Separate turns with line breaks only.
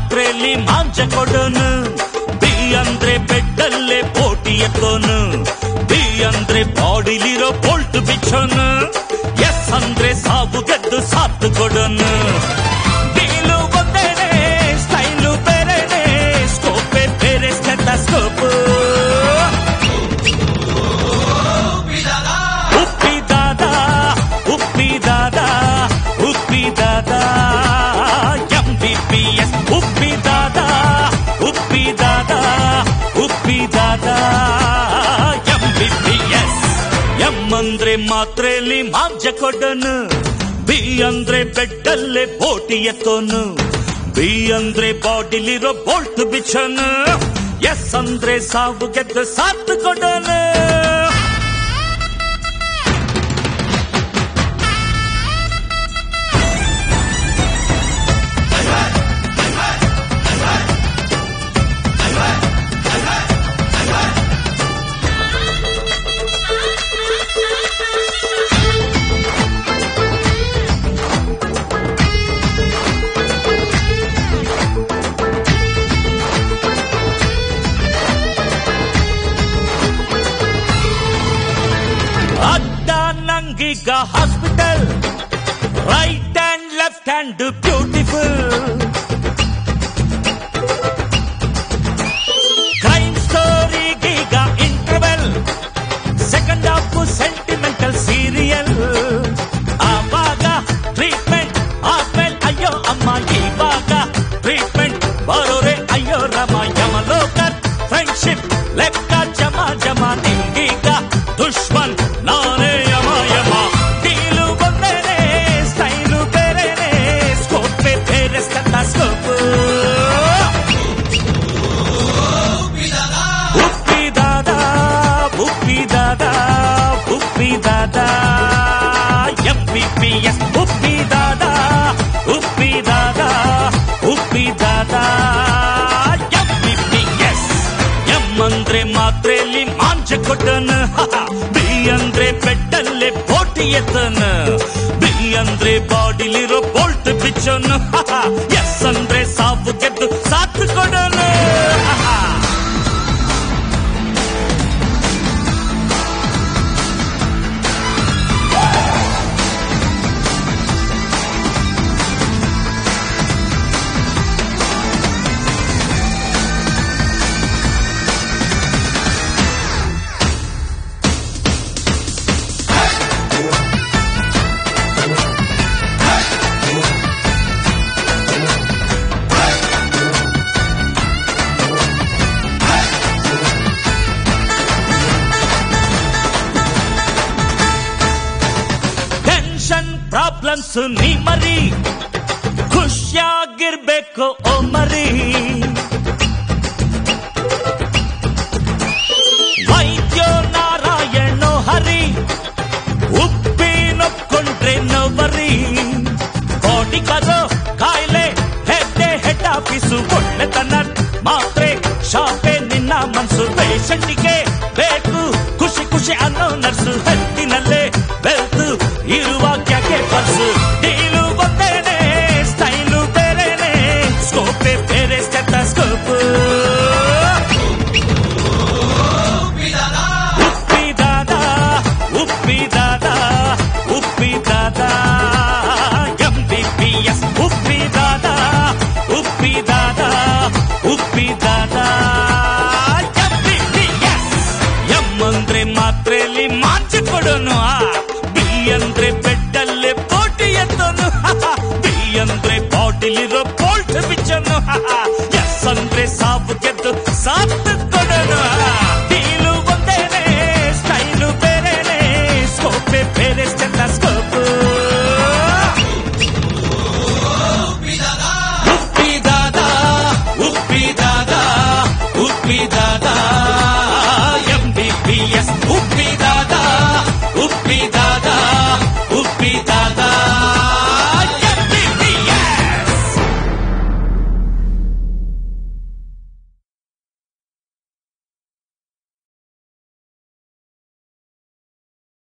ಮಾತ್ರೆಲಿ ಮಾಂಚ ಕೊಡೋನು B ಅಂದ್ರೆ ಬೆಡ್ಡಲ್ಲೇ ಬೋಟಿ ಎತ್ತೋನು B ಅಂದ್ರೆ ಬಾಡಿಲಿರೋ bolt ಬಿಚ್ಚೋನು S ಅಂದ್ರೆ ಸಾವು ಗೆದ್ದು ಸಾತ್ತು ಕೊಡೋನು ಡೀಲು ಒಂದೇನೆ ಸ್ಟೈಲು ಬೇರೆನೆ ಸ್ಕೋಪೆ ಬೇರೆ stethoscope Uppi Dada Uppi Dada Uppi Dada M B B S Uppi Dada Uppi Dada Uppi Dada M B B S M ಅಂದ್ರೆ ಮಾತ್ರೆಲಿ ಮಾಂಜ ಕೊಡನು ಬಿ ಅಂದ್ರೆ ಬೆಡ್ಡಲ್ಲೇ ಬೋಟಿ ಎತ್ತೋನು ಬಿ ಅಂದ್ರೆ ಬಾಡಿಲಿರೋ ಬೋಲ್ಟ್ ಬಿಚ್ಚನು ಎಸ್ ಅಂದ್ರೆ ಸಾವು ಗೆದ್ದು ಸಾತ್ತು ಕೊಡೋನು ಅಡ್ಡ ನಂಗೀಗ hospital right hand left hand beautiful crime ಸ್ಟೋರಿಗೀಗ interval second half sentimental serial ಆವಾಗ ಟ್ರೀಟ್ಮೆಂಟ್ ಆದ್ಮೇಲೆ ಅಯ್ಯೋ ಅಮ್ಮ ಇವಾಗ ಟ್ರೀಟ್ಮೆಂಟ್ ಬರೋರೆ ಅಯ್ಯೋ ರಮ ಯಮಲೋಕ ಫ್ರೆಂಡ್ಶಿಪ್ ಲೆಕ್ಕ ಜಮ ಜಮ ನಿಂಗೀಗ ದುಶ್ಮನ್ ನಾನೇ ಯಮ ಯಮ ಡೀಲು ಬಂದೇನೆ ಸ್ಟೈಲು ಬೇರೆನೆ ಸ್ಕೋಪೆ ಬೇರೆ scope Uppi Dada Uppi Dada Uppi Dada M B B S Uppi Dada Uppi Dada Uppi Dada M B B S M ಅಂದ್ರೆ ಮಾತ್ರೆಲಿ ಮಾಂಚ ಕೊಟ್ಟನು ಬಿ ಅಂದ್ರೆ ಬೆಡ್ಡಲ್ಲೇ ಬೋಟಿ ಎತ್ತನು ಬಿ ಅಂದ್ರೆ ಬಾಡಿಲಿರೋ ಬೋಲ್ಟ್ ಬಿಚ್ಚನು ಎಸ್ ಅಂದ್ರೆ ಸಾವು ಗೆದ್ದು ಸಾತ್ತು ಕೊಡೋನು ಟೆನ್ಷನ್ ಪ್ರಾಬ್ಲಮ್ಸ್ ನೀ ಮರಿ ಖುಷಿಯಾಗಿರ್ಬೇಕು ಓ ಮರಿ ವೈದ್ಯೋ ನಾರಾಯಣೋ ಹರಿ ಉಪ್ಪಿನೊಪ್ಕೊಂಡ್ರೆ ನೋವರಿ ಬಾಡಿ ಬರೋ ಕಾಯಿಲೆ ಹೆಡ್ಡೆ ಹೆಡ್ ಆಫೀಸು ಒಳ್ಳೆತನ ಮಾತ್ರೆ ಶಾಪೆ ನಿನ್ನ ಮನ್ಸು ಪೇಷಂಟಿಗೆ ಬೇಕು ಖುಷಿ ಖುಷಿ ಅನ್ನೋ ನರ್ಸು ಹೆಲ್ತಿನಲ್ಲೇ ಬೆಲ್ತು ಇರುವಾಗ ಯಾಕೆ ಪರ್ಸು ಡೀಲು ಒಂದೇನೆ ಸ್ಟೈಲು ಬೇರೆನೆ ಸ್ಕೋಪೆ ಬೇರೆ stethoscope Uppi Dada Uppi Dada Uppi Dada M B B S Uppi Dada Uppi Dada Uppi Dada M B B S M ಅಂದ್ರೆ ಮಾತ್ರೆಲಿ ಮಾಂಚ ಕೊಡೋನು ಬಿ ಅಂದ್ರೆ ಬೆಡ್ಡಲ್ಲೇ ಬೋಟಿ ಎತ್ತೋನು ಬಿ ಅಂದ್ರೆ ಬಾಟಿಲಿರೋ